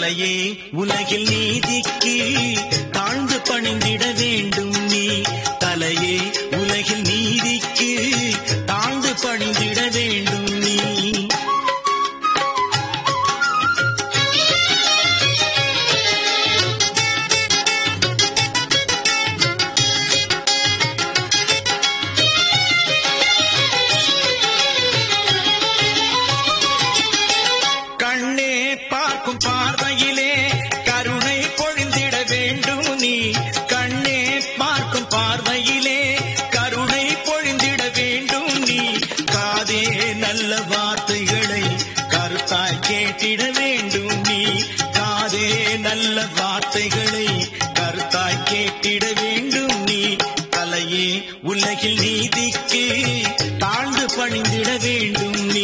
தலையே உலகில் நீதிக்கு தாழ்ந்து பணிந்திட வேண்டும் நீ தலையே உலகில் நீதிக்கு தாழ்ந்து பணிந்திட வேண்டும் நீ கண்ணே பார்க்கும் பார்வையிலே கருணை பொழிந்திட வேண்டும் நீ கண்ணே பார்க்கும் பார்வையிலே கருணை பொழிந்திட வேண்டும் நீ காதே நல்ல வார்த்தைகளை கருத்தாய் கேட்டிட வேண்டும் நீ காதே நல்ல வார்த்தைகளை கருத்தாய் கேட்டிட வேண்டும் நீ தலையே உலகில் நீதிக்கு தாழ்ந்து பணிந்திட வேண்டும் நீ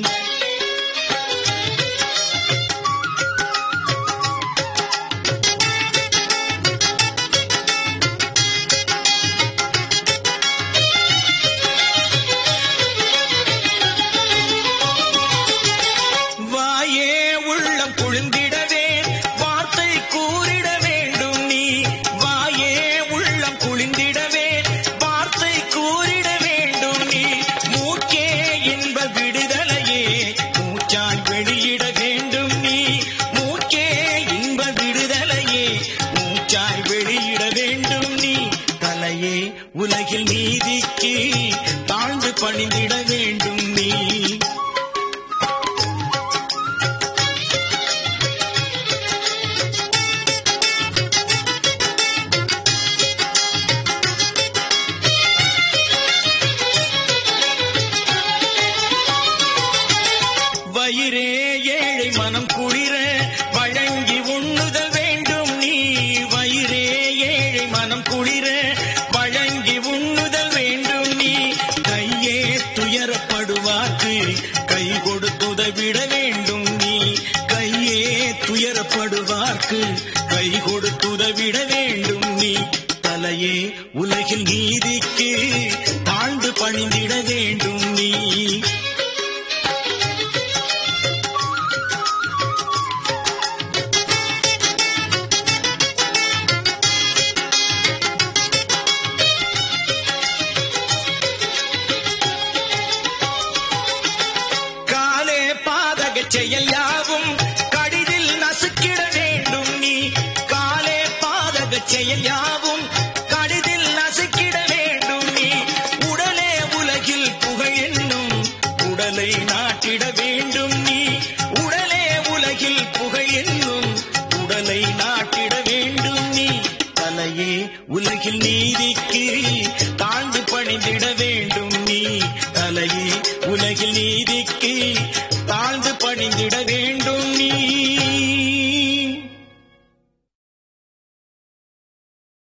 வாயே உள்ளம் குளிர்ந்திடவே வார்த்தை கூறிட வேண்டும் நீ வாயே உள்ளம் குளிர்ந்திடவே வார்த்தை கூறிட வேண்டும் நீ மூக்கே இன்ப விடுதலையே மூச்சாய் வெளியிட வேண்டும் நீ மூக்கே இன்ப விடுதலையே மூச்சாய் வெளியிட வேண்டும் நீ தலையே உலகில் நீதிக்கு தாழ்ந்து பணிந்திட வேண்டும் நீ வயிறே ஏழை மனம் குளிர வழங்கி உண்ணுதல் வேண்டும் நீ வயிறே ஏழை மனம் குளிர வழங்கி உண்ணுதல் வேண்டும் நீ கையே துயரப்படுவார்க்கு கை கொடுத்துதவிட வேண்டும் நீ கையே துயரப்படுவார்க்கு கை கொடுத்துதவிட வேண்டும் நீ தலையே உலகில் நீதிக்கு தாழ்ந்து பணிந்திட வேண்டும் நீ காலே பாதக செயல் யாவும் கடிதில் நசுக்கிட வேண்டும் நீ காலே பாதக செயல் யாவும் கடிதில் நசுக்கிட வேண்டும் நீ உடலே உலகில் புகழ் என்னும் உடலை நாட்டிட வேண்டும் நீ உடலே உலகில் புகழ் என்னும் உடலை நாட்டிட வேண்டும் நீ தலையே உலகில் நீதிக்கு தாழ்ந்து பணிந்திட வேண்டும் நீ தலையே உலகில் நீதிக்கு தாழ்ந்து பணிந்திட வேண்டும் நீ